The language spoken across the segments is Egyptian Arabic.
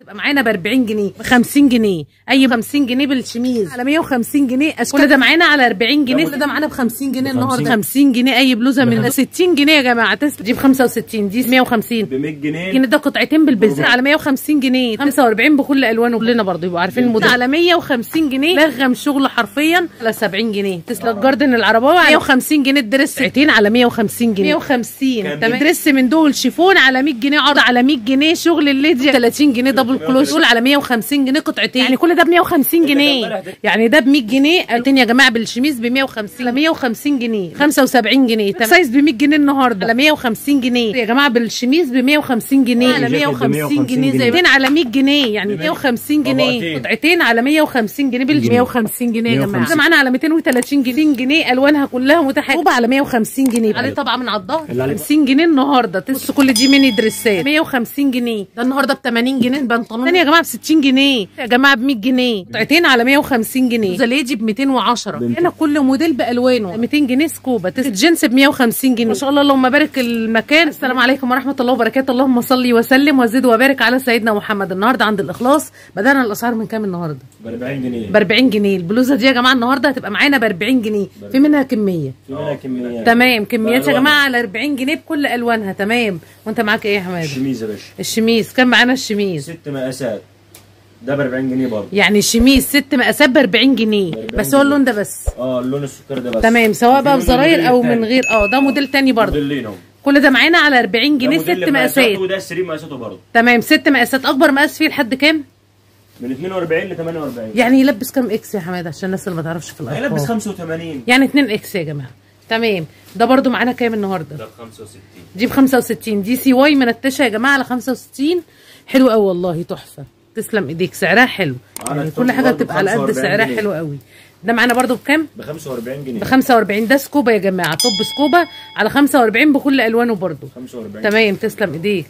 تبقى معانا ب 40 جنيه ب 50 جنيه اي 50 جنيه بالشميز على 150 جنيه اشكال كل ده معانا على 40 جنيه كل ده معانا ب 50 جنيه النهارده 50 جنيه اي بلوزه من 60 جنيه يا جماعه تسلا دي ب 65 دي 150 ب 100 جنيه جنيه ده قطعتين بالبزر على 150 جنيه 45 بكل الوانه كلنا برضه يبقوا عارفين الموديل على 150 جنيه لغم شغل حرفيا على 70 جنيه تسلا الجاردن العرباوي على 150 جنيه الدرس قطعتين على 150 جنيه 150 كام تمام دي؟ درس من دول شيفون على 100 جنيه عرض على 100 جنيه شغل الليدي 30 جنيه دبل كلوش دول على 150 جنيه قطعتين يعني كل ده ب 150 جنيه يعني ده ب 100 جنيه قلتين يا جماعه بالشميز ب 150 على 150 جنيه 75 جنيه تمام سايز ب 100 جنيه النهارده على 150 جنيه يا جماعه بالشميز ب 150 جنيه على جاكيت ب 150 جنيه زي جنيه. قطعتين على 100 جنيه يعني 150 جنيه طبقتين. قطعتين على 150 جنيه بال 150 جنيه يا جماعه 150. ده معانا على 230 جنيه جنيه الوانها كلها متاحه طوبة على 150 جنيه عليه طبعا من على الظهر اللي عليه 50 جنيه النهارده بص كل دي ميني دريسات 150 جنيه ده النهارده ب 80 جنيه البنطلون تاني يا جماعه ب 60 جنيه يا جماعه ب 100 جنيه قطعتين على 150 جنيه زليجي ب 210 هنا كل موديل بالوانه 200 جنيه سكوبا تس- جينز ب 150 جنيه ما شاء الله اللهم بارك المكان السلام عليكم ورحمه الله وبركاته اللهم صل وسلم وزد وبارك على سيدنا محمد النهارده عند الاخلاص بدانا الاسعار من كام النهارده ب 40 جنيه ب 40 جنيه البلوزه دي يا جماعه النهارده هتبقى معانا ب 40 جنيه في منها كميه في منها كميات تمام كميات يا بألوانها. جماعه على 40 جنيه بكل الوانها تمام وانت معاك ايه يا حماده الشميز يا باشا الشميز كم معانا الشميز ست مقاسات ده ب 40 جنيه برضه يعني الشميز ست مقاسات ب 40 جنيه 40 بس هو اللون ده بس اه اللون السكر ده بس تمام سواء بقى وفي موديل بزراير او من تاني. غير اه ده موديل تاني برضه موديلين اهو كل ده معانا على 40 ده جنيه موديل ست مقاسات وده 3 مقاساته برضه تمام ست مقاسات اكبر مقاس فيه لحد كام من 42 ل 48 يعني يلبس كام اكس يا حماده عشان الناس اللي ما تعرفش في هيلبس الارقام 85 يعني 2 اكس يا جماعه تمام ده برضو معانا كام النهارده ده ب 65 دي ب 65 دي سي واي منتشه يا جماعه على 65 حلو قوي والله تحفه تسلم ايديك سعرها حلو معانا يعني التوب كل حاجه برضه بتبقى على قد 45 سعرها جنيه. حلو قوي ده معانا برضو بكام ب 45 جنيه ب 45 ده سكوبا يا جماعه توب سكوبا على 45 بكل الوانه برضو 45 تمام تسلم ايديك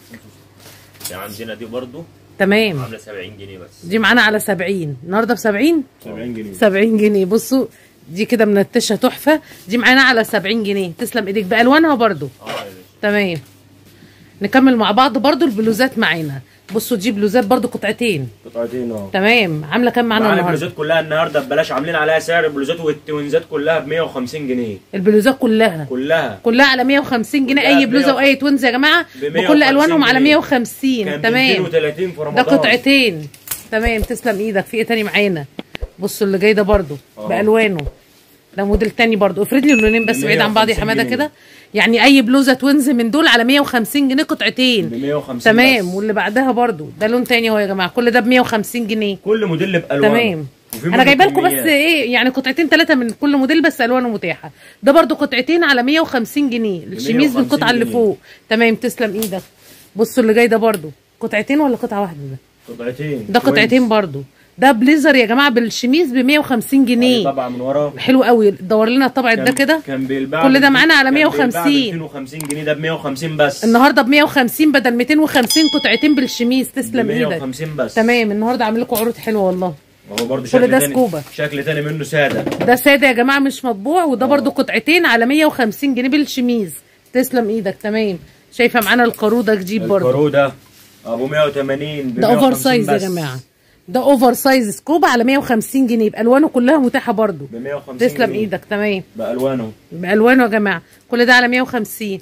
في عندنا دي برضه تمام عامله 70 جنيه بس دي معانا على 70 النهارده ب 70 70 جنيه 70 جنيه بصوا دي كده منتشه تحفه دي معانا على 70 جنيه تسلم ايديك بالوانها برضو اه يا باشا تمام نكمل مع بعض برضو البلوزات معانا بصوا دي بلوزات برضو قطعتين قطعتين اهو تمام عامله كام معانا معانا النهارده البلوزات كلها النهارده ببلاش عاملين عليها سعر البلوزات والتوينزات كلها ب 150 جنيه البلوزات كلها كلها كلها على 150 جنيه كلها اي بلوزه 100 واي توينز يا جماعه ب بكل 150 الوانهم على جنيه. 150 كان ب تمام 230 في رمضان ده قطعتين تمام تسلم ايدك في ايه تاني معانا بصوا اللي جاي ده برضو اه. بالوانه ده موديل تاني برضو افرد لي اللونين بس ب بعيد عن بعض يا 150 حماده جنيه. كده يعني اي بلوزه توينز من دول على 150 جنيه ب قطعتين 150 تمام بس. واللي بعدها برضو ده لون تاني اهو يا جماعه كل ده ب 150 جنيه كل موديل بألوانه تمام وفي انا منه جايبه لكم بس كميات. ايه يعني قطعتين ثلاثه من كل موديل بس الوانه متاحه ده برضو قطعتين على 150 جنيه الشميز 150 بالقطعه اللي جنيه. فوق تمام تسلم ايدك بصوا اللي جاي ده برضو قطعتين ولا قطعه واحده ده قطعتين ده قطعتين برضو ده بليزر يا جماعه بالشميز ب 150 جنيه طبعا من ورا حلو قوي دور لنا الطبع ده كان- كده كان بيتباع كل ده ب- معانا على كان بيتباع ب 150. 250 جنيه ده ب 150 بس النهارده ب 150 بدل 250 قطعتين بالشميز ب تسلم ايدك 150 بس تمام النهارده عامل لكم عروض حلوه والله وهو برضه كل شكل ده تاني سكوبا. شكل تاني منه ساده ده ساده يا جماعه مش مطبوع وده برضو قطعتين على 150 جنيه بالشميز تسلم ايدك تمام شايفه معانا القاروده جديد برضو الكارو ده ابو 180 ب ده اوفر 150 سايز يا بس. جماعه ده اوفر سايز سكوب على 150 جنيه بالوانه كلها متاحه برضو ب 150 تسلم جنيه. ايدك تمام بالوانه بالوانه يا جماعه كل ده على 150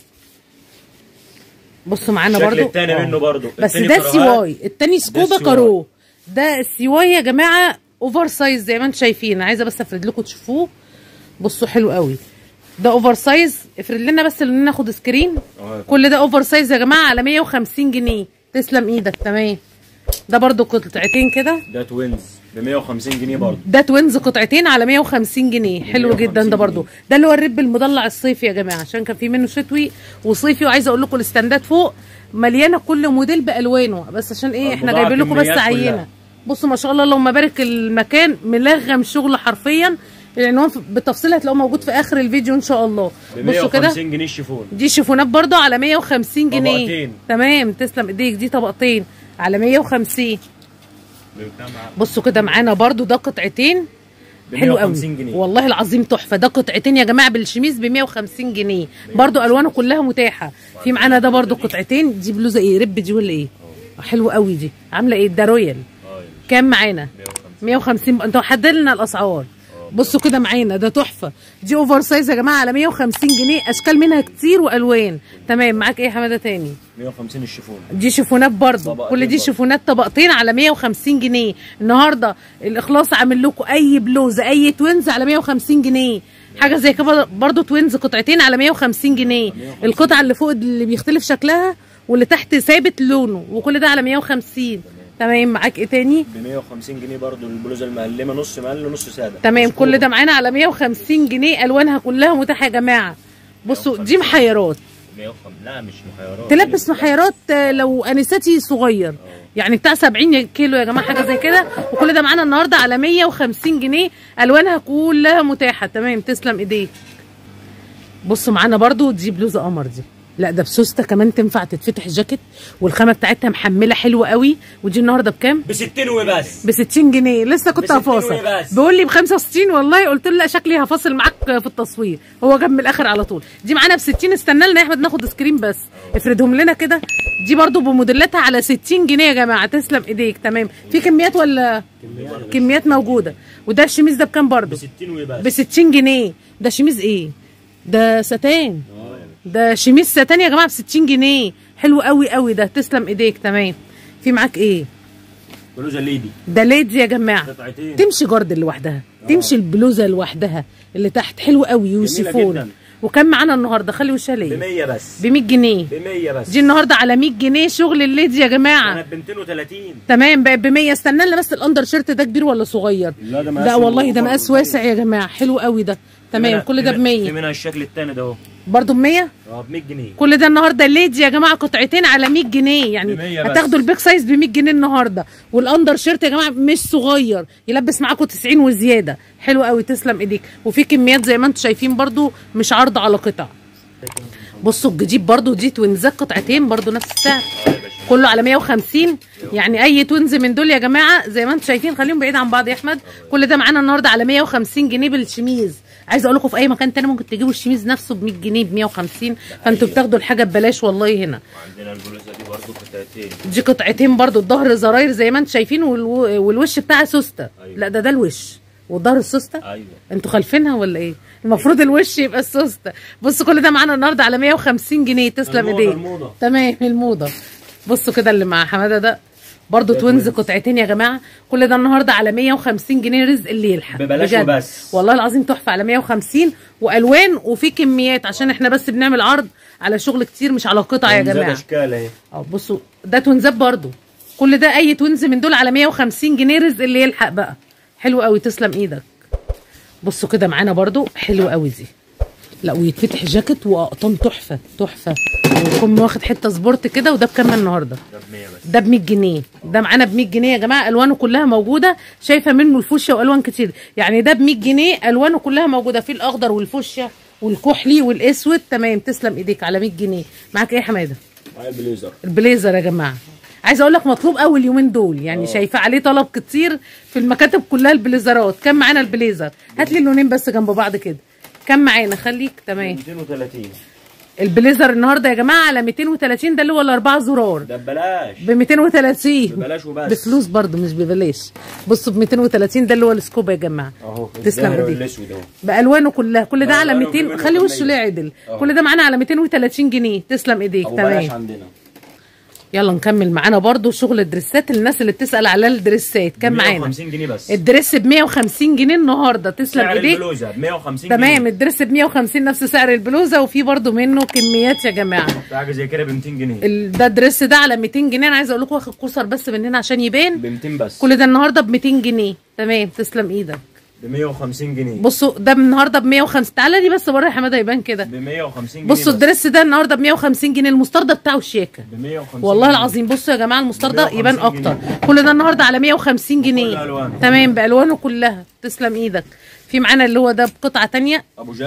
بصوا معانا الشكل برضو التاني آه. منه برضو. بس التاني ده كروهات. السيواي التاني سكوبا السيواي. كارو ده السيواي يا جماعه اوفر سايز زي ما انتم شايفين عايزه بس افرد لكم تشوفوه بصوا حلو قوي ده اوفر سايز افرد لنا بس اللي ناخد سكرين اه. كل ده اوفر سايز يا جماعه على 150 جنيه تسلم ايدك تمام ده برضو قطعتين كده ده توينز ب 150 جنيه برضه ده توينز قطعتين على 150 جنيه حلو 150 جدا ده برضو ده اللي هو الرب المضلع الصيفي يا جماعه عشان كان في منه شتوي وصيفي وعايزه اقول لكم الاستندات فوق مليانه كل موديل بالوانه بس عشان ايه احنا البضاعة جايبين لكم بس كميات عينه كلها. بصوا ما شاء الله اللهم بارك المكان ملغم شغل حرفيا العنوان في- بالتفصيل هتلاقوه موجود في اخر الفيديو ان شاء الله ب بصوا كده 150 جنيه الشيفون دي شيفونات برضو على 150 جنيه طبقتين. تمام تسلم ايديك دي طبقتين على 150 بكام بصوا كده معانا برضو ده قطعتين ب حلو قوي 150 جنيه. والله العظيم تحفه ده قطعتين يا جماعه بالشميز ب 150 جنيه برضو الوانه كلها متاحه في معانا ده برضو قطعتين دي بلوزه ايه رب دي ولا ايه حلو قوي دي عامله ايه ده رويال اه كام معانا 150 150 انتوا حدد لنا الاسعار بصوا كده معانا ده تحفه دي اوفر سايز يا جماعه على 150 جنيه اشكال منها كتير والوان تمام معاك ايه يا حماده تاني 150 الشيفون دي شيفونات برضه طبقتين كل دي برضه. شيفونات طبقتين على 150 جنيه النهارده الاخلاص عامل لكم اي بلوزه اي توينز على 150 جنيه حاجه زي كده برضه توينز قطعتين على 150 جنيه القطعه اللي فوق اللي بيختلف شكلها واللي تحت ثابت لونه وكل ده على 150 تمام معاك ايه تاني ب 150 جنيه برضو البلوزه المقلمه نص مقل ونص ساده تمام مش كل كوره. ده معانا على 150 جنيه الوانها كلها متاحه يا جماعه بصوا دي محيرات 150 لا مش محيرات تلبس محيرات آه، لو انساتي صغير يعني بتاع 70 كيلو يا جماعه حاجه زي كده وكل ده معانا النهارده على 150 جنيه الوانها كلها متاحه تمام تسلم ايديك بصوا معانا برضو دي بلوزه قمر دي لا ده بسوسته كمان تنفع تتفتح جاكيت والخامه بتاعتها محمله حلوه قوي ودي النهارده بكام ب 60 وبس ب 60 جنيه لسه كنت ب 60 هفاصل وبس. بيقول لي ب 65 والله قلت له لا شكلي هفاصل معاك في التصوير هو جاب من الاخر على طول دي معانا ب 60 استنى لنا يا احمد ناخد سكرين بس افردهم لنا كده دي برضو بموديلاتها على 60 جنيه يا جماعه تسلم ايديك تمام في كميات ولا كميات موجوده وده الشميز ده بكام ب برضو 60 وبس ب 60 جنيه ده شميز ايه ده ستان ده شميز ستان يا جماعه ب 60 جنيه حلو قوي قوي ده تسلم ايديك تمام في معاك ايه بلوزه ليدي ده ليدي يا جماعه قطعتين تمشي جارد لوحدها تمشي البلوزه لوحدها اللي تحت حلوه قوي وشيفون جداً. وكم معانا النهارده خلي وشها ب ليه 100 بس ب 100 جنيه ب 100 بس دي النهارده على 100 جنيه شغل الليدي يا انا جماعه ب 230 تمام بقى ب 100 استنى لنا بس الاندر شيرت ده كبير ولا صغير لا ده مقاس لا والله ده أوفر مقاس وكبير. واسع يا جماعه حلو قوي ده تمام منها- كل ده ب في 100 منها الشكل الثاني ده اهو برضه ب 100 اه ب 100 جنيه كل ده النهارده الليدي يا جماعه قطعتين على 100 جنيه يعني ب 100 بس. هتاخدوا البيك سايز ب 100 جنيه النهارده والاندر شيرت يا جماعه مش صغير يلبس معاكم 90 وزياده حلو قوي تسلم ايديك وفي كميات زي ما انتم شايفين برضو مش عرض على قطع بصوا الجديد برضو دي توينزات قطعتين برضو نفس السعر كله على 150 يعني اي توينز من دول يا جماعه زي ما انتم شايفين خليهم بعيد عن بعض يا احمد كل ده معانا النهارده على 150 جنيه بالشميز عايزه اقول لكم في اي مكان تاني ممكن تجيبوا الشميز نفسه ب 100 جنيه ب 150 فانتوا بتاخدوا الحاجه ببلاش والله هنا وعندنا البلوزه دي برضو قطعتين دي قطعتين برضو الظهر زراير زي ما انتم شايفين والو- والوش بتاعها سوسته أيوة. لا ده ده الوش والظهر السوسته ايوه انتوا خالفينها ولا ايه المفروض الوش يبقى السوسته بصوا كل ده معانا النهارده على 150 جنيه تسلم الموضة- ايديك الموضة. تمام الموضه بصوا كده اللي مع حماده ده برضه توينز قطعتين يا جماعه كل ده النهارده على 150 جنيه رزق اللي يلحق ببلاش بجد. وبس. والله العظيم تحفه على 150 والوان وفي كميات عشان احنا بس بنعمل عرض على شغل كتير مش على قطع يا زاد جماعه اشكال اهي اه بصوا ده توينزات برضو كل ده اي توينز من دول على 150 جنيه رزق اللي يلحق بقى حلو قوي تسلم ايدك بصوا كده معانا برضو حلو قوي دي لا ويتفتح جاكيت واقطان تحفه تحفه ويكون واخد حته سبورت كده وده بكام النهارده ده ب 100 بس ده ب 100 جنيه ده معانا ب 100 جنيه يا جماعه الوانه كلها موجوده شايفه منه الفوشيا والوان كتير يعني ده ب 100 جنيه الوانه كلها موجوده في الاخضر والفوشيا والكحلي والاسود تمام تسلم ايديك على 100 جنيه معاك ايه يا حماده معايا البليزر البليزر يا جماعه عايزه اقول لك مطلوب قوي اليومين دول يعني شايفه عليه طلب كتير في المكاتب كلها البليزرات كم معانا البليزر هات لي اللونين بس جنب بعض كده كم معانا خليك تمام 230 البليزر النهارده يا جماعه على 230 ده اللي هو الاربعه زرار ده ببلاش ب 230 ببلاش وبس بفلوس برضو مش ببلاش بصوا ب 230 ده اللي هو السكوب يا جماعه اهو تسلم الزهر ايديك والاسود اهو بالوانه كلها كل ده على بألوانه 200 كله خلي وشه كمية. ليه عدل أهو. كل ده معانا على 230 جنيه تسلم ايديك ابو تمام بلاش عندنا يلا نكمل معانا برضو شغل الدريسات الناس اللي بتسال على الدريسات كام معانا 150 جنيه بس الدريس ب 150 جنيه النهارده تسلم سعر ايديك البلوزه ب 150 تمام جنيه الدريس ب 150 نفس سعر البلوزه وفي برضو منه كميات يا جماعه في حاجه زي كده ب 200 جنيه ال- ده الدريس ده على 200 جنيه انا عايزه اقول لكم واخد كوسر بس من هنا عشان يبان ب 200 بس كل ده النهارده ب 200 جنيه تمام تسلم ايدك ب 150 جنيه بصوا ده النهارده ب 150 تعالى لي بس بره يا حماده يبان كده ب 150 جنيه بصوا بس. الدريس ده النهارده ب 150 جنيه المستردة بتاعه شياكه ب 150 والله جنيه. العظيم بصوا يا جماعه المستردة 150 يبان اكتر كل ده النهارده على 150 جنيه ألوانه. تمام بالوانه كلها تسلم ايدك في معانا اللي هو ده بقطعه تانية ابو جاكيت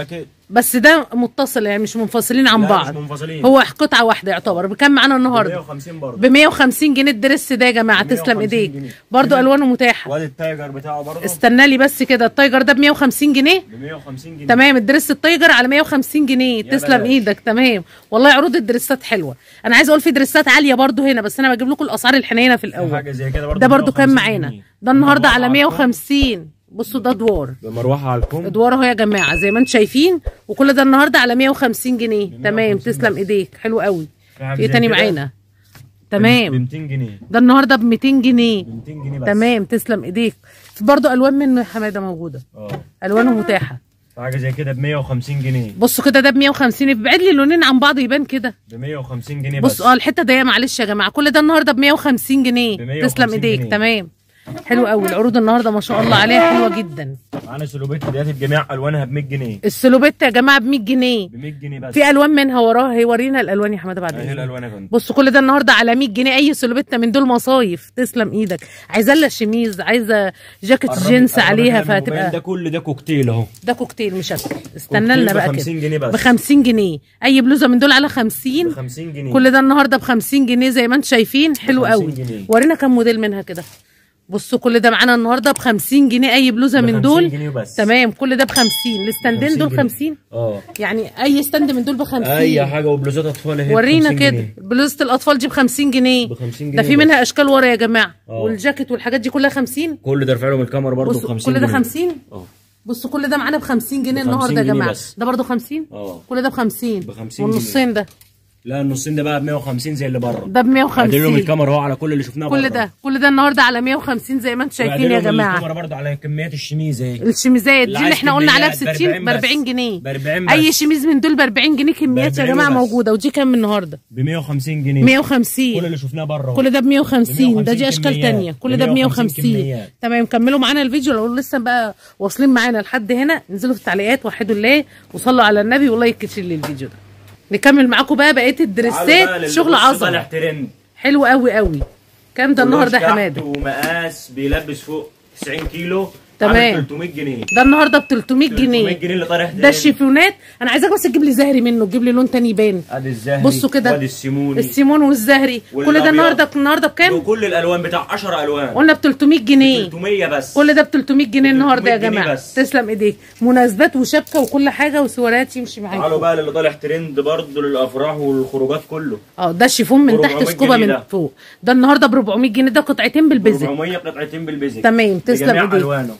بس ده متصل يعني مش منفصلين عن لا، بعض مش منفصلين. هو قطعه واحده يعتبر بكام معانا ب النهارده 150 برضه ب 150 جنيه الدرس ده يا جماعه ب تسلم 150 ايديك جنيه. برضو كده. الوانه متاحه وادي التايجر بتاعه برضه استنى لي بس كده التايجر ده ب 150 جنيه ب 150 جنيه تمام الدرس التايجر على 150 جنيه يا تسلم بلاش. ايدك تمام والله عروض الدرسات حلوه انا عايزه اقول في درسات عاليه برضو هنا بس انا بجيب لكم الاسعار الحنينه في في الاول حاجه زي كده برضه ده ب برضو كام 150 معانا جنيه. ده النهارده بمروحة على على الكم. 150 بصوا ده دوار بمروحه على الكم ادوار اهو يا جماعه زي ما انتم شايفين وكل ده النهارده على 150 جنيه تمام 150 تسلم بس. ايديك حلو قوي في حاجة في ايه زي تاني كده معانا ب تمام 200 جنيه ده النهارده ب 200 جنيه ب 200 جنيه بس تمام تسلم ايديك في برضه الوان منه يا حماده موجوده اه الوانه متاحه في حاجه زي كده ب 150 جنيه بصوا كده ده ب 150 ابعد لي اللونين عن بعض يبان كده ب 150 جنيه بس بصوا اه الحته دي معلش يا جماعه كل ده النهارده ب 150 جنيه ب 150 تسلم ايديك جنيه. تمام حلو قوي العروض النهارده ما شاء الله عليها حلوه جدا معانا سلوبيت دياتي بجميع الوانها ب 100 جنيه السلوبيت يا جماعه ب 100 جنيه ب 100 جنيه بس في الوان منها وراها هيورينا الالوان يا حماده بعد اهي إذنك. الالوان يا فندم بصوا كل ده النهارده على 100 جنيه اي سلوبيتا من دول مصايف تسلم ايدك عايزه لها شميز عايزه جاكيت قربي- جينز قربي عليها كده من الموبايل ده فهتبقى كل ده كوكتيل اهو ده كوكتيل مشكل استنى كوكتيل لنا بقى ب 50 جنيه كده بس. ب 50 جنيه اي بلوزه من دول على 50 ب 50 جنيه كل ده النهارده ب 50 جنيه زي ما انتم شايفين حلو 50 قوي جنيه. ورينا كام موديل منها كده بصوا كل ده معانا النهارده ب 50 جنيه اي بلوزه ب من 50 دول جنيه بس. تمام كل ده ب 50 الستاندين 50 دول جنيه. 50 اه يعني اي ستاند من دول ب 50 اي حاجه وبلوزات اطفال اهي ب ورينا 50 كده جنيه. بلوزه الاطفال دي ب 50 جنيه ب 50 ده جنيه في بس. منها اشكال ورا يا جماعه اه. والجاكيت والحاجات دي كلها 50 كل ده ارفع لهم الكاميرا برضه ب بصوا 50 كل ده جنيه. 50 اه بصوا كل ده معانا ب 50 جنيه ب 50 النهارده يا جنيه جماعه بس. ده برضه 50 اه كل ده ب 50 ب 50 والنصين ده لا النصين ده بقى ب 150 زي اللي بره ده ب ادي لهم 150 الكاميرا اهو على كل اللي شفناه كل بره. ده كل ده النهارده على 150 زي ما انتم شايفين وأدي يا لهم جماعه الكاميرا برضه على كميات الشميز اهي الشميزات دي اللي اللي عايز احنا قلنا عليها ب كميات 60 ب 40 بس. جنيه ب 40 اي بس. شميز من دول ب 40 جنيه كميات يا 40 جماعه بس. موجوده ودي كام النهارده ب 150 جنيه 150 كل اللي شفناه بره كل ده ب 150 ده 150 دي اشكال كميات. تانية كل ده ب 150 150 كميات. تمام كملوا معانا الفيديو لو لسه بقى واصلين معانا لحد هنا انزلوا في التعليقات وحدوا الله وصلوا على النبي والله يكتشر لي الفيديو ده نكمل معاكم بقى بقيه تعالوا بقى الدريسات للي شغل بص عظمه طالع ترند حلو قوي قوي كام ده النهارده يا كلوش حماده تحت ومقاس بيلبس فوق 90 كيلو تمام. عامل 300 جنيه ده النهارده ب 300 300 جنيه جنيه اللي طالع ده الشيفونات انا عايزاك بس تجيب لي زهري منه تجيب لي لون تاني يبان ادي الزهري بصوا كده وادي السيموني السيمون والزهري كل ده والأبيض. النهارده النهارده بكام وكل الالوان بتاع 10 الوان قلنا ب 300 جنيه 300 بس كل ده ب 300 جنيه النهارده يا 300 جنيه جماعه بس. تسلم ايديك مناسبات وشبكه وكل حاجه وسوارات يمشي تعالوا معاك بقى للي طالع ترند برضه للافراح والخروجات كله اه ده الشيفون من تحت 400 سكوبا جنيه من ده. فوق ده النهارده ب 400 جنيه ده قطعتين بالبزك 400 قطعتين بالبيزك تمام، تسلم بجميع إيديك. الوانه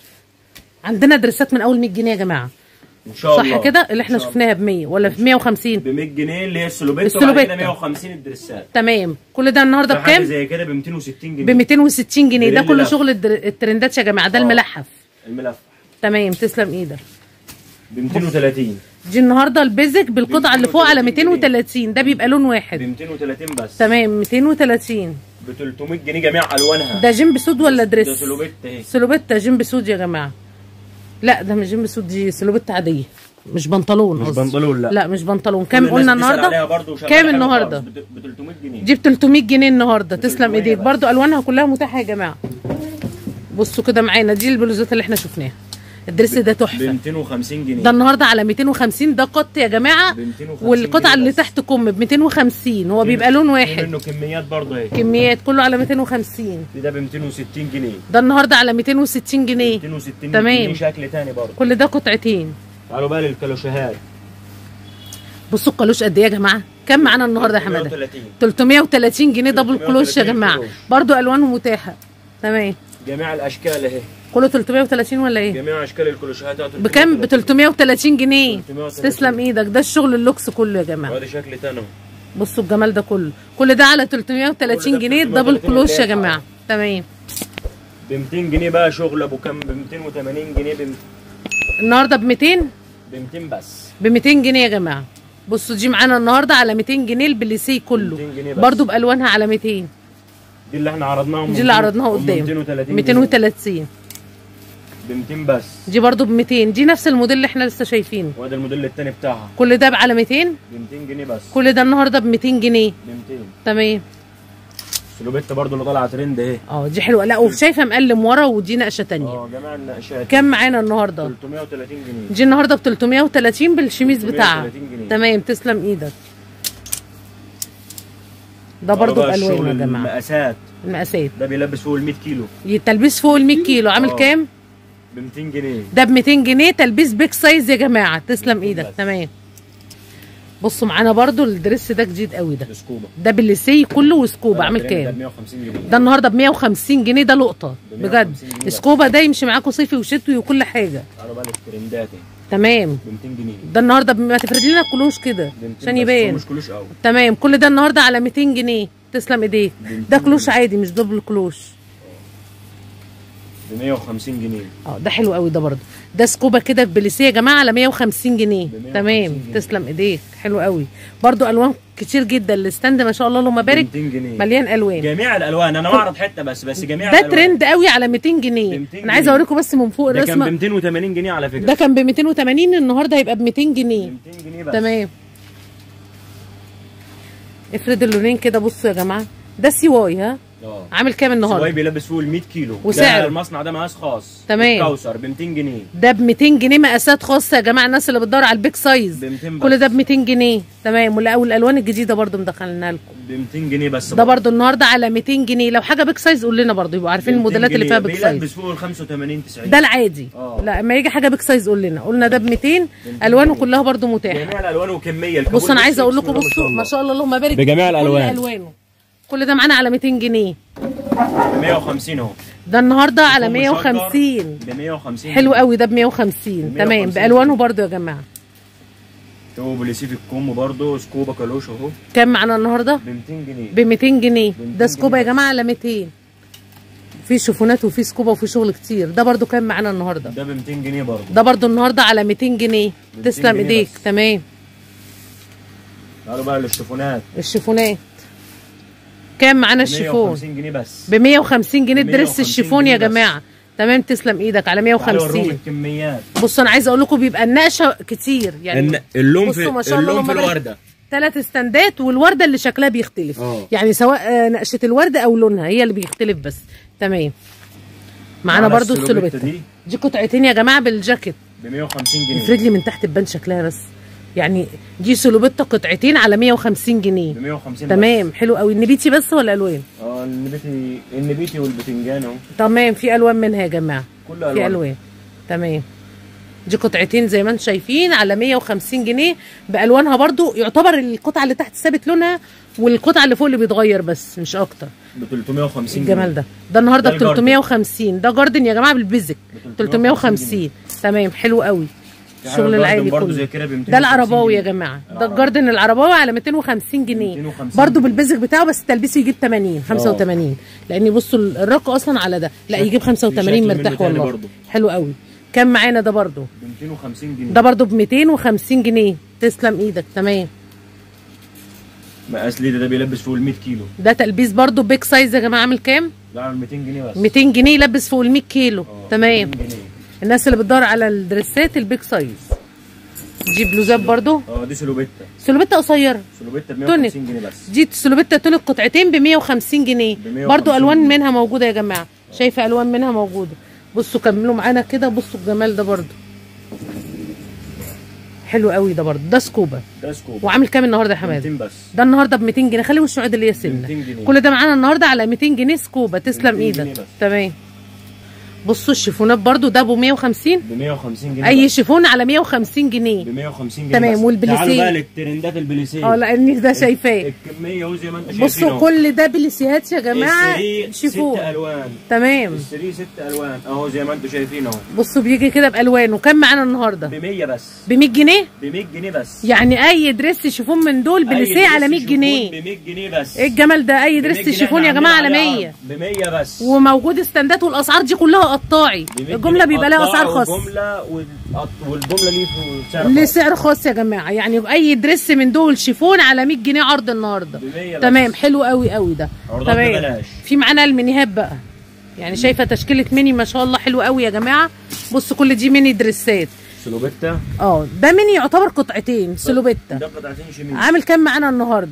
عندنا دريسات من اول 100 جنيه يا جماعه ان شاء الله صح كده اللي احنا شفناها ب 100 ولا ب 150 ب 100 جنيه اللي هي السلوبيتا السلوبيتا. وبعد كده 150 الدريسات تمام كل ده النهارده في حاجه بكام زي كده ب 260 جنيه ب 260 جنيه ده بريل كله لف. شغل الدر- الترندات يا جماعه ده آه. الملحف الملف تمام تسلم ايدك ب 230 دي النهارده البيزك بالقطعه اللي فوق على 230 ده بيبقى لون ب واحد 230 بس تمام 230 ب 300 جنيه جميع الوانها ده جيم سود ولا ده دريس سلوبيتا اهي سلوبيتا جيم سود يا جماعه لا ده مش جيم سود دي سلوبيتا عاديه مش بنطلون مش قصدي. بنطلون، لا. لا مش بنطلون كل كام الناس قلنا بتسأل عليها النهارده برضه وشغالة كام حلو النهارده خالص. ب 300 جنيه دي ب 300 جنيه النهارده تسلم 300 ايديك بس. برضو الوانها كلها متاحه يا جماعه بصوا كده معانا دي البلوزات اللي احنا شفناها الدرس ده ب تحفه 250 جنيه ده النهارده على 250 ده قط يا جماعه ب 250 والقطعه جنيه اللي بس. تحت كم ب 250 هو بيبقى لون في واحد منه كميات برضه اهي كميات كله على 250 في ده ب 260 جنيه ده النهارده على 260 جنيه 260 تمام. جنيه شكل تاني برضه كل ده قطعتين تعالوا بقى للكالوشيهات بصوا القالوش قد ايه يا جماعه كم معانا النهارده يا حماده 330 330 جنيه دبل 330 كلوش يا جماعه كلوش. برضو الوانه متاحه تمام جميع الاشكال اهي كله 330 ولا ايه جميع اشكال الكلوشيهات أهو بكام ب 330 جنيه 330. تسلم ايدك ده الشغل اللوكس كله يا جماعه وادي شكل تاني اهو بصوا الجمال ده كله كل ده على 330 كل ده جنيه 330 دبل كلوش يا متاح. جماعه تمام ب 200 جنيه بقى شغل ابو كام ب 280 جنيه ب النهارده ب 200 ب 200 بس ب 200 جنيه يا جماعه بصوا دي معانا النهارده على 200 جنيه البليسيه كله 200 جنيه بس. برضو بالوانها على 200 دي اللي احنا عرضناها دي اللي عرضناها قدام 230 230 ب 200 بس دي برضو ب 200 دي نفس الموديل اللي احنا لسه شايفينه وادي الموديل التاني بتاعها كل ده على 200 ب 200 جنيه بس كل ده النهارده ب 200 جنيه ب 200 تمام السلوبيتا برضو اللي طالعه ترند اهي اه دي حلوه لا وشايفه مقلم ورا ودي نقشه تانية اه جماعه النقشات كام معانا النهارده 330 جنيه دي النهارده ب 330 بالشميز بتاعها 330 جنيه. تمام تسلم ايدك ده برضو بقى الشغل بالوان يا جماعه المقاسات المقاسات ده بيلبس فوق ال 100 كيلو التلبيس فوق ال 100 كيلو عامل آه. كام ب 200 جنيه ده ب 200 جنيه تلبيس بيك سايز يا جماعه تسلم ايدك بس. تمام بصوا معانا برضو الدريس ده جديد قوي ده سكوبا ده بالليسي كله وسكوبا طالع عامل ترند كام ده ب 150 جنيه ده النهارده ب 150 جنيه ده لقطه ب بجد 150 جنيه بس. سكوبا ده يمشي معاكم صيفي وشتوي وكل حاجه تعالوا بقى للترندات اهي تمام ب 200 جنيه ده النهارده ب- ما تفرد لنا كلوش كده ب 200 عشان بس، يبان هو مش كلوش قوي تمام كل ده النهارده على 200 جنيه تسلم ايديك ب 200 ده كلوش جنيه. عادي مش دبل كلوش ب 150 جنيه اه ده حلو قوي ده برضه ده سكوبا كده ببليسيه يا جماعه على 150 جنيه ب 150 تمام جنيه. تسلم ايديك حلو قوي برضه الوان كتير جدا الستاند ما شاء الله اللهم ب بارك 200 جنيه مليان الوان جميع الالوان انا بعرض حته بس بس جميع ده الالوان ترند قوي على 200 جنيه ب 200 انا عايزه جنيه. اوريكم بس من فوق ده كان ب الرسمه 280 جنيه على فكره ده كان ب 280 النهارده هيبقى ب 200 جنيه ب 200 جنيه بس تمام افرد اللونين كده بصوا يا جماعه ده سي واي ها اه عامل كام سواي النهارده بيلبس فوق ال 100 كيلو وسعره؟ ده المصنع ده مقاس خاص تمام. كوثر ب 200 جنيه ده ب 200 جنيه مقاسات خاصه يا جماعه الناس اللي بتدور على البيك سايز ب 200 بس كل ده ب 200 جنيه تمام ولا والالوان الجديده برضو مدخلينها لكم ب 200 جنيه بس ده برضو النهارده على 200 جنيه لو حاجه بيك سايز قول لنا برضو يبقوا عارفين الموديلات اللي فيها بيك سايز بيلبس فوق ال 85 90 ده العادي آه. لا اما يجي حاجه بيك سايز قول لنا قلنا ده ب 200 الوانه كلها برضو متاحه جميع الالوان وكميه الكابوت بصوا انا عايزه اقول بسم لكم الله بصوا ما شاء الله اللهم بارك بجميع كل الألوان. الوانه كل ده معانا على 200 جنيه ب 150 اهو ده النهارده على فوق 150 ب 150 حلو قوي ده ب 150 تمام 150. بالوانه برضو يا جماعه تو بوليسي في الكم برضه سكوبا كالوش اهو كام معانا النهارده ب 200 جنيه ب 200 جنيه 200 ده سكوبا يا جنيه جماعه على 200 في شوفونات وفي سكوبا وفي شغل كتير ده برضو كام معانا النهارده ده ب 200 جنيه برضه ده برضو النهارده على 200 جنيه 200 تسلم جنيه ايديك بس. تمام تعالوا بقى للشيفونات الشيفونات كام معانا ب الشيفون 150 جنيه بس ب 150 جنيه ب درس 150 الشيفون يا جنيه بس. جماعه تمام تسلم ايدك على تعالوا اوريهم 150 الكميات بصوا انا عايزه اقول لكم بيبقى النقشه كتير يعني الن- اللون في بصوا ما شاء الله اللون في اللهم بارك. الورده ثلاث استندات والورده اللي شكلها بيختلف اه. يعني سواء آه، نقشه الورده او لونها هي اللي بيختلف بس تمام معانا معانا برضو السلوبيتا السلوبيتا دي. دي قطعتين يا جماعه بالجاكيت ب 150 جنيه افرد لي من تحت تبان شكلها بس يعني دي سلوبيتا قطعتين على 150 جنيه ب 150 تمام حلو قوي النبيتي بس ولا الوان بس. اه النبيتي النبيتي والبتنجان اهو تمام في الوان منها يا جماعه كل في الوان الوان تمام دي قطعتين زي ما انتم شايفين على 150 جنيه بالوانها برضو يعتبر القطعه اللي تحت ثابت لونها والقطعه اللي فوق اللي بيتغير بس مش اكتر ب 350 الجمال ده ده النهارده ده ب الجاردن. 350 ده جاردن يا جماعه بالبيزك ب 350 تمام حلو قوي يعني الشغل الجاردن العالي برضو كله زي كده ب 250 ده العرباوي يا جنيه. جماعه ده العرباوي. الجاردن العرباوي على 250 جنيه 250 برضو جنيه. بالبيزك بتاعه بس التلبيس يجيب 80 85 لان بصوا الرق اصلا على ده لا شكل- يجيب في 85 شكل مرتاح منه تاني والله برضو. حلو قوي كام معانا ده برضو ب 250 جنيه ده برضو ب 250 جنيه تسلم ايدك تمام مقاس ليدا ده بيلبس فوق ال 100 كيلو ده تلبيس برضو بيك سايز يا جماعه عامل كام ده عامل 200 جنيه بس 200 جنيه يلبس فوق ال 100 كيلو آه، تمام 200 جنيه الناس اللي بتدور على الدريسات البيك سايز دي بلوزات برضو اه دي سلوبيتا سلوبيتا قصيره سلوبيتا ب تونيك. 150 جنيه بس دي سلوبيتا تونيك قطعتين ب 150 جنيه ب 150 برضو الوان جنيه. منها موجوده يا جماعه شايفه الوان منها موجوده بصوا كملوا معانا كده بصوا الجمال ده برضو حلو قوي ده برضو ده سكوبا ده سكوب وعامل كام النهارده يا حماده 200 بس ده النهارده ب 200 جنيه خلي وشه عدل اللي هي 200 سنه جنيه. كل ده معانا النهارده على 200 جنيه سكوبا تسلم 200 ايدك جنيه بس. تمام بصوا الشيفونات برضو ده ب 150 ب 150 جنيه اي بس. 150 شيفون على 150 جنيه ب 150 جنيه تمام، بس. والبليسيه؟ تعالوا بقى للترندات البليسيه اه لاني ده شايفاه الكميه اهو زي ما انت شايفين بصوا اهو. كل ده بليسيهات يا جماعه السري ست شيفون الوان تمام السري ست الوان اهو زي ما انتم شايفين اهو بصوا بيجي كده بالوانه كام معانا النهارده ب 100 بس ب 100 جنيه ب 100 جنيه بس يعني اي دريس شيفون من دول بليسيه على 100 جنيه ب 100 جنيه بس ايه الجمال ده اي دريس شيفون يا جماعه على 100 ب 100 بس وموجود استندات والاسعار دي كلها قطاعي ب 100 الجمله جنيه بيبقى لها قطاع اسعار خاصه وجمله والقط- والجمله ليه سعر ليه خاص. سعر خاص يا جماعه يعني اي دريس من دول شيفون على 100 جنيه عرض النهارده ب 100 بس. تمام حلو قوي قوي ده عروضات تمام ببلاش. في معانا المينيهات بقى يعني شايفه تشكيله ميني ما شاء الله حلو قوي يا جماعه بصوا كل دي ميني دريسات سلوبيتا اه ده ميني يعتبر قطعتين سلوبيتا ده قطعتين شميز عامل كام معانا النهارده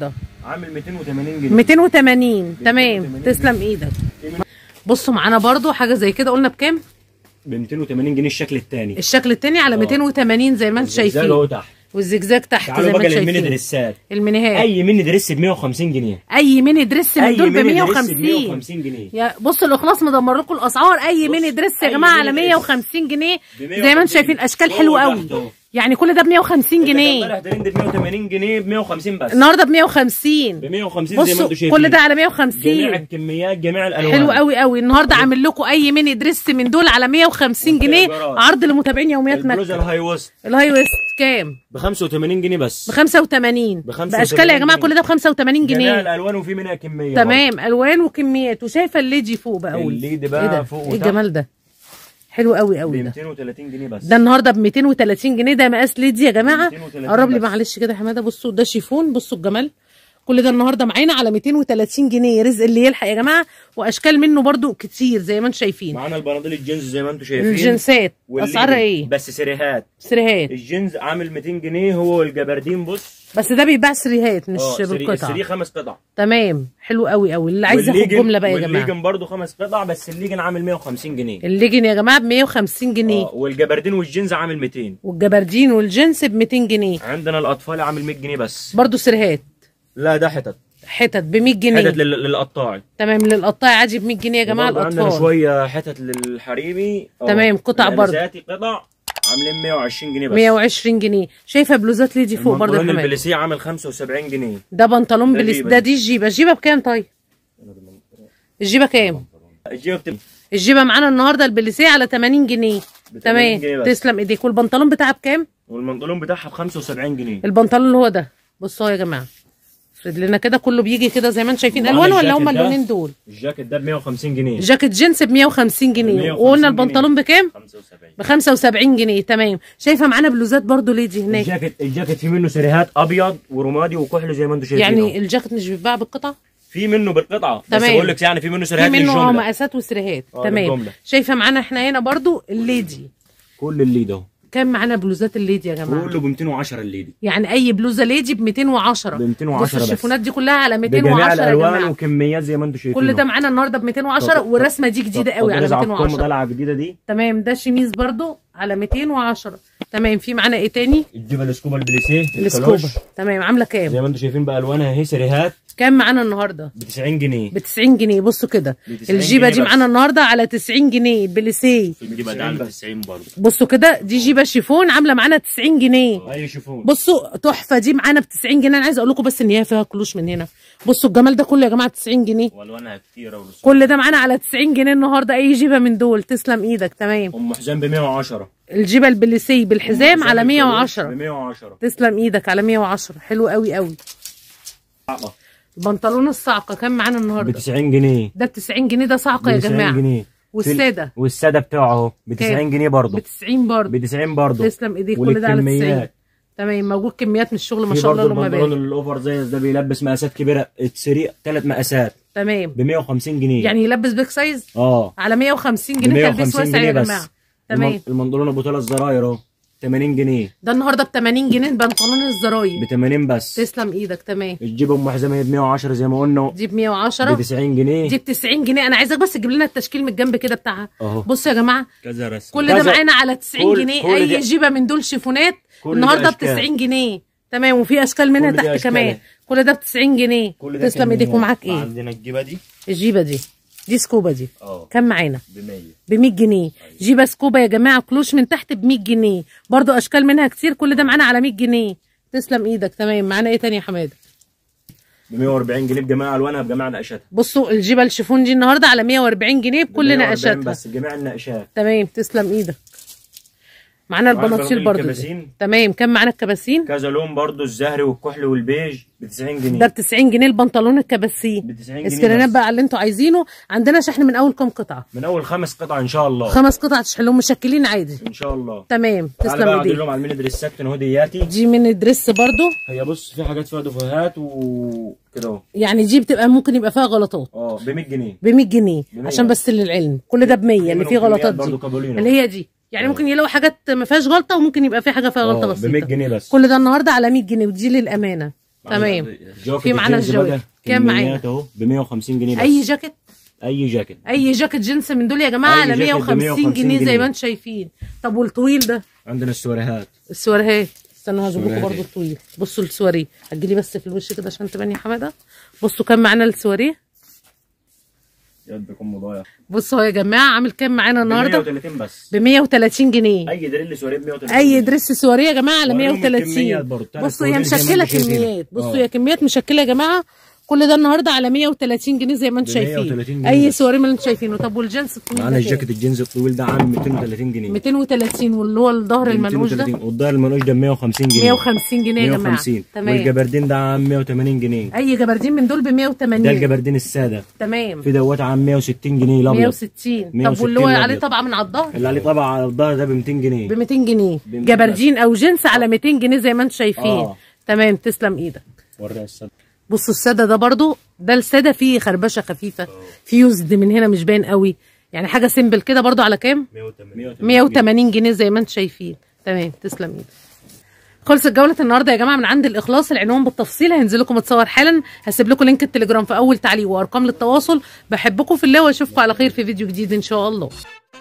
عامل 280 جنيه 280 تمام 280 تسلم ايدك بصوا معانا برضو حاجه زي كده قلنا بكام ب 280 جنيه الشكل الثاني الشكل التاني على 280 زي ما انتم زي اهو شايفين تحت والزجزاج تحت تعالوا زي ما بقى انتم للميني شايفين دريسات المينيهات اي ميني دريس ب 150 جنيه اي ميني دريس من اي دول ب ميني دريس ب 150 150 جنيه يا بص الاخلاص مدمر لكم الاسعار اي بص، ميني دريس يا أي جماعه ميني على دريس 150 جنيه ب زي ما انتم 150 شايفين اشكال فوق حلوه وتحت قوي أهو. يعني كل ده ب 150 جنيه امبارح ترند ب 180 جنيه ب 150 بس النهارده ب 150 ب 150 زي ما بصوا انتم شايفين كل ده على جميع 150 الكميات جميع الالوان حلو قوي قوي النهارده عامل لكم اي ميني دريس من دول على 150 جنيه والخيارات. عرض لمتابعين يوميات البلوزه مكه الهاي ويست الهاي ويست كام ب 85 جنيه بس ب 85 ب 85 باشكال يا جماعه جنيه. كل ده ب 85 جميع جنيه الالوان وفي منها كميه تمام الوان وكميات وشايفه الليدي فوق بقى قوي الليدي بقى ايه ده فوق ايه وتحت. الجمال ده حلو قوي ب قوي ده 230 جنيه بس ده النهارده ب 230 جنيه ده مقاس ليدي يا جماعه 230 قرب لي بس. معلش كده يا حماده بصوا ده شيفون بصوا الجمال كل ده النهارده معانا على 230 جنيه رزق اللي يلحق يا جماعه واشكال منه برضو كتير زي ما انتم شايفين معانا البناطيل الجينز زي ما انتم شايفين الجنسات والليجن. اسعارها ايه بس سريهات سريهات الجينز عامل 200 جنيه هو والجبردين بص بس ده بيتباع سريهات مش اه سري- بالقطع السري خمس قطع تمام حلو قوي قوي اللي عايز ياخد والليجن- جمله بقى يا جماعه والليجن برضه خمس قطع بس الليجن عامل 150 جنيه الليجن يا جماعه ب 150 جنيه اه والجبردين والجينز عامل 200 والجبردين والجنس ب 200 جنيه عندنا الاطفال عامل 100 جنيه بس برضو سريهات لا ده حتت حتت ب 100 جنيه حتت لل- للقطاعي تمام للقطاع عادي ب 100 جنيه يا جماعه وبرضه عندنا الاطفال شويه حتت للحريمي اه. تمام، قطع برضه. الأنساتي قطع عاملين 120 جنيه بس 120 جنيه شايفه بلوزات ليدي فوق برضه يا المنطلون حماد البليسيه عامل 75 جنيه ده بنطلون ده بليس جيبة ده دي. دي الجيبه الجيبه بكام طيب الجيبه كام الجيبه بتبقى الجيبه معانا النهارده البليسيه على 80 جنيه ب 80 تمام جنيه بس. تسلم ايديك والبنطلون بتاعها بكام والمنطلون بتاعها ب 75 جنيه البنطلون اللي هو ده بصوا يا جماعه افرد لنا كده كله بيجي كده زي ما انتم شايفين وعلى الوان ولا الجاكيت هم ده؟ اللونين دول الجاكيت ده ب 150 جنيه جاكيت جينز ب 150 جنيه 150 وقلنا جنيه. البنطلون بكام 75 ب 75 جنيه تمام شايفه معانا بلوزات برضو ليدي هناك الجاكيت الجاكيت في منه سريهات ابيض ورمادي وكحل زي ما انتم شايفين يعني يعني الجاكيت مش بيتباع بالقطع في منه بالقطعه بس تمام. بقول لك يعني في منه في سريهات منه اه للجمله مقاسات وسريهات اه، تمام للجملة. شايفه معانا احنا هنا برضو الليدي كل اللي ده كام معانا بلوزات الليدي يا جماعه كله ب 210 اللي دي يعني اي بلوزه ليدي ب 210 ب 210 بصوا بس. الشيفونات دي كلها على بجميع 210 يا الالوان جماعه وكميات زي ما انتم شايفين كل ده معانا النهارده ب 210 طب- والرسمه دي جديده قوي على 210 طلعه جديده دي تمام ده شميز برضو على 210 تمام في معانا ايه تاني الجبل السكوبا البليسيه السكوبا الكلوش. تمام عامله زي كام ما انتم شايفين بالوانها اهي سريهات كام معانا النهارده ب 90 جنيه ب 90 جنيه بصوا كده ب 90 الجيبه جنيه دي بس. معانا النهارده على 90 جنيه بليسيه دي بقى عامله 90 برضه بصوا كده دي جيبه شيفون عامله معانا 90 جنيه اي شوفون بصوا تحفه دي معانا ب 90 جنيه انا عايزه اقول لكم بس ان هي فيها كلوش من هنا بصوا الجمال ده كله يا جماعه 90 جنيه والوانها كتيره ورسوم كل ده معانا على 90 جنيه النهارده اي جيبه من دول تسلم ايدك تمام ام حزام ب 110 الجيبه البليسيه بالحزام على ب 110 110 تسلم ايدك على 110 حلو قوي قوي البنطلون الصعقه كام معانا ب النهارده 90 جنيه ده ب 90 جنيه ده صعقه ب يا 90 جماعه جنيه والساده والساده بتاعه اهو ب 90 جنيه ب برضه 90 برضه ب 90 برضه تسلم ايديك كل ده على 90 والكميات. تمام موجود كميات من الشغل ما في شاء الله برضه اللهم البنطلون بارك الاوفر زي ده بيلبس مقاسات كبيره السريع ثلاث مقاسات تمام ب 150 جنيه يعني يلبس بيك سايز اه على 150 ب جنيه تلبيس 150 واسع يا جنيه بس جماعه تمام الم- المنطلون ابو ثلاث زراير اهو 80 جنيه ده النهارده ب 80 جنيه بنطلون الزراير ب 80 بس تسلم ايدك تمام الجيب ام حزام ب 110 زي ما قلنا دي ب 110 ب 90 جنيه دي ب 90 جنيه انا عايزاك بس تجيب لنا التشكيل من الجنب كده بتاعها اهو بصوا يا جماعه كذا رسم كل ده معانا على 90 كل- جنيه كل اي ده- جيبه من دول شيفونات كل النهارده ده ب أشكال. 90 جنيه تمام وفي اشكال منها كل دي تحت أشكال. كمان كل ده ب 90 جنيه كل ده تسلم ايديك كميات. ومعاك ايه عندنا الجيبه دي الجيبه دي دي سكوبا دي اه كام معانا ب 100 ب 100 جنيه جيبه سكوبا يا جماعه كلوش من تحت ب 100 جنيه برضو اشكال منها كتير كل ده معانا على 100 جنيه تسلم ايدك تمام معانا ايه تاني يا حماده ب 140 جنيه بجميع الوانها بجميع نقشاتها بصوا الجيبه الشيفون دي النهارده على 140 جنيه بكل 140 نقشاتها بس جميع النقشات تمام تسلم ايدك معانا معانا البناطيل البناطيل برضو دي. الكباسين. تمام كام معانا الكباسين كذا لون برضو الزهري والكحلي والبيج ب 90 ده جنيه ب 90 جنيه البنطلون الكباسين ب 90 جنيه اسكرينات بس. بقى اللي انتوا عايزينه عندنا شحن من اول كام قطعه من اول خمس قطع ان شاء الله خمس قطع تشحنهم مشكلين عادي ان شاء الله تمام تعالى تسلم بقى ايديك اعدل لهم على الميني دريسات هدياتي دي من الدريس برضو هي بص في حاجات فيها دفوهات وكده اهو يعني دي بتبقى ممكن يبقى فيها غلطات اه ب 100 جنيه ب 100 جنيه ب 100. عشان بس للعلم كل ده ب 100 اللي منهم فيه كميات غلطات برضو دي كابولينو. اللي هي دي يعني ممكن يلاقوا حاجات ما فيهاش غلطه وممكن يبقى في حاجه فيها غلطه اه ب 100 بسيطه جنيه بس كل ده النهارده على 100 جنيه ودي للامانه تمام جاكيت في معانا الجينز الجوي. بقى كام معانا؟ كميات اهو ب 150 جنيه بس اي جاكيت اي جاكيت اي جاكيت جينز من دول يا جماعه أي على جاكيت ب 150 150 جنيه زي جنيه. ما انتم شايفين طب والطويل ده عندنا السواريهات السواريه استنوا هجيب لكم السواريه برضه دي. الطويل بصوا السواريه هتجيلي بس في الوش كده عشان تبان يا حماده بصوا كام معانا السواريه يدكم مضايع بصوا اهو يا جماعه عامل كام معانا النهارده 130 بس ب 130 جنيه اي دريل سواريه ب 130 اي دريس سواريه يا جماعه على وريهم 130 الكميات برضه. تعرف بصوا هي توريهم زي ما مشكله انتوا شايفين. كميات بصوا آه. هي كميات مشكله يا جماعه كل ده النهارده على 130 جنيه زي ما انتم ب شايفين 130 جنيه اي بس. سواريه من اللي انتم شايفينه طب والجنس الطويل معانا ده كام؟ الجاكيت الجينز الطويل ده عامل 230 جنيه 230 واللي هو الظهر المنقوش ده 230 والظهر المنقوش ده ب 150 جنيه 150 جنيه يا جماعه 150 تمام والجبردين ده عام 180 جنيه اي جبردين من دول ب 180 ده الجبردين الساده تمام في دوت عام 160 جنيه الابيض 160 طب 160 واللي هو عليه الأبيض. طبعا من على الظهر اللي عليه طبعا على الظهر ده ب 200 جنيه ب 200 جنيه ب 200 جبردين او جنس على 200 جنيه زي ما انتم شايفين آه. تمام تسلم ايدك وريها السادة بصوا الساده ده برضو ده الساده فيه خربشه خفيفه فيه يوزد من هنا مش باين قوي يعني حاجه سيمبل كده برضو على كام 180 180 جنيه زي ما انتم شايفين تمام تسلم ايدك خلصت جولة النهارده يا جماعة من عند الإخلاص العنوان بالتفصيل هينزل لكم متصور حالا هسيب لكم لينك التليجرام في أول تعليق وأرقام للتواصل بحبكم في الله وأشوفكم على خير في فيديو جديد إن شاء الله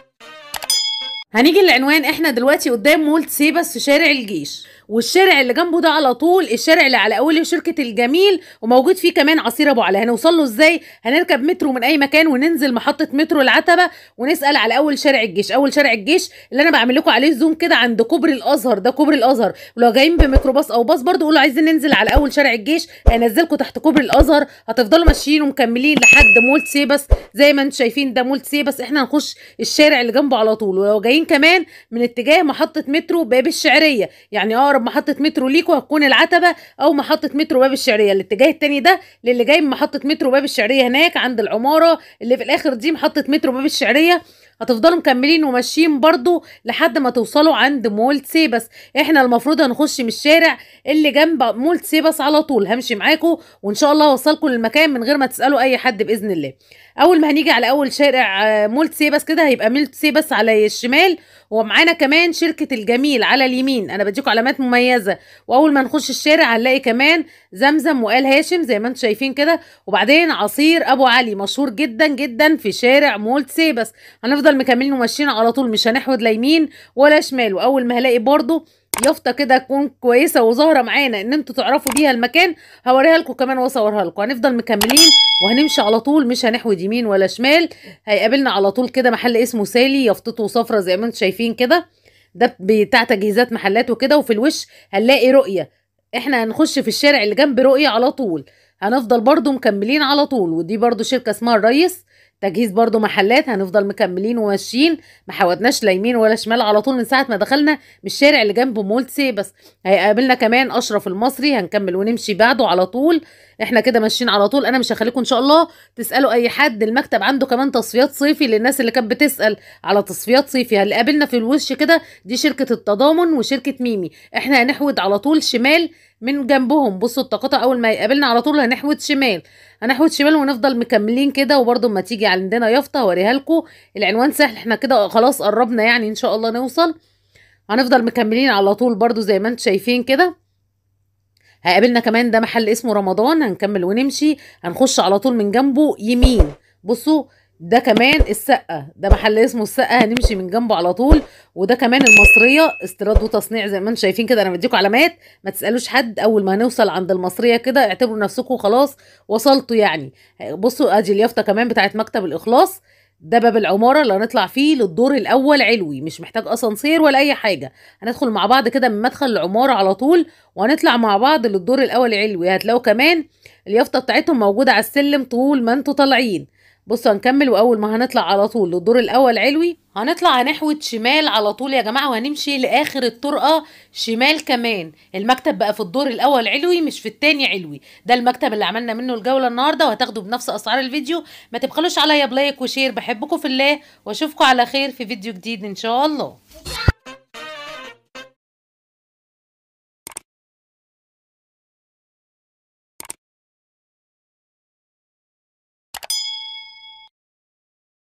هنيجي للعنوان احنا دلوقتي قدام مول سيبس في شارع الجيش والشارع اللي جنبه ده على طول الشارع اللي على اوله شركه الجميل وموجود فيه كمان عصير ابو علي هنوصل له ازاي هنركب مترو من اي مكان وننزل محطه مترو العتبه ونسال على اول شارع الجيش اول شارع الجيش اللي انا بعمل لكم عليه زوم كده عند كوبري الازهر ده كوبري الازهر ولو جايين بميكروباص او باص برضو قولوا عايزين ننزل على اول شارع الجيش هينزلكم تحت كوبري الازهر هتفضلوا ماشيين ومكملين لحد مول سيبس زي ما انتم شايفين ده مول سيبس احنا هنخش الشارع اللي جنبه على طول ولو جايين كمان من اتجاه محطه مترو باب الشعريه يعني اقرب محطه مترو ليكوا هتكون العتبه او محطه مترو باب الشعريه الاتجاه التاني ده للي جاي من محطه مترو باب الشعريه هناك عند العماره اللي في الاخر دي محطه مترو باب الشعريه هتفضلوا مكملين وماشيين برضو لحد ما توصلوا عند مول سيبس احنا المفروض هنخش من الشارع اللي جنب مول سيبس على طول همشي معاكم وان شاء الله اوصلكم للمكان من غير ما تسالوا اي حد باذن الله اول ما هنيجي على اول شارع آه، مول سيبس كده هيبقى مول سيبس على الشمال ومعانا كمان شركة الجميل على اليمين انا بديكم علامات مميزة واول ما نخش الشارع هنلاقي كمان زمزم وآل هاشم زي ما انتم شايفين كده وبعدين عصير ابو علي مشهور جدا جدا في شارع مول سيبس هنفضل مكملين وماشيين على طول مش هنحود لا يمين ولا شمال واول ما هلاقي برضو يافطه كده تكون كويسه وظاهره معانا ان انتوا تعرفوا بيها المكان هوريها لكم كمان واصورها لكم هنفضل مكملين وهنمشي على طول مش هنحود يمين ولا شمال هيقابلنا على طول كده محل اسمه سالي يافطته صفرة زي ما انتم شايفين كده ده بتاع تجهيزات محلات وكده وفي الوش هنلاقي رؤيه احنا هنخش في الشارع اللي جنب رؤيه على طول هنفضل برضو مكملين على طول ودي برضو شركه اسمها الريس تجهيز برضو محلات هنفضل مكملين وماشيين ما حودناش لا يمين ولا شمال على طول من ساعه ما دخلنا من الشارع اللي جنب مول سيبس هيقابلنا كمان اشرف المصري هنكمل ونمشي بعده على طول احنا كده ماشيين على طول انا مش هخليكم ان شاء الله تسالوا اي حد المكتب عنده كمان تصفيات صيفي للناس اللي كانت بتسال على تصفيات صيفي اللي قابلنا في الوش كده دي شركه التضامن وشركه ميمي احنا هنحود على طول شمال من جنبهم بصوا التقاطع اول ما يقابلنا على طول هنحود شمال هنحود شمال ونفضل مكملين كده وبرده اما تيجي عندنا يافطه هوريها لكم العنوان سهل احنا كده خلاص قربنا يعني ان شاء الله نوصل هنفضل مكملين على طول برده زي ما انتم شايفين كده هيقابلنا كمان ده محل اسمه رمضان هنكمل ونمشي هنخش على طول من جنبه يمين بصوا ده كمان السقة ده محل اسمه السقة هنمشي من جنبه على طول وده كمان المصرية استيراد وتصنيع زي ما انتم شايفين كده انا بديكم علامات ما تسألوش حد اول ما هنوصل عند المصرية كده اعتبروا نفسكم خلاص وصلتوا يعني بصوا ادي اليافطة كمان بتاعت مكتب الاخلاص ده باب العمارة اللي هنطلع فيه للدور الأول علوي مش محتاج أسانسير ولا أي حاجة هندخل مع بعض كده من مدخل العمارة على طول وهنطلع مع بعض للدور الأول علوي هتلاقوا كمان اليافطة بتاعتهم موجودة على السلم طول ما انتوا طالعين بصوا هنكمل واول ما هنطلع على طول للدور الاول علوي هنطلع هنحود شمال على طول يا جماعه وهنمشي لاخر الطرقه شمال كمان المكتب بقى في الدور الاول علوي مش في التاني علوي ده المكتب اللي عملنا منه الجوله النهارده وهتاخدوا بنفس اسعار الفيديو ما تبخلوش عليا بلايك وشير بحبكم في الله واشوفكم على خير في فيديو جديد ان شاء الله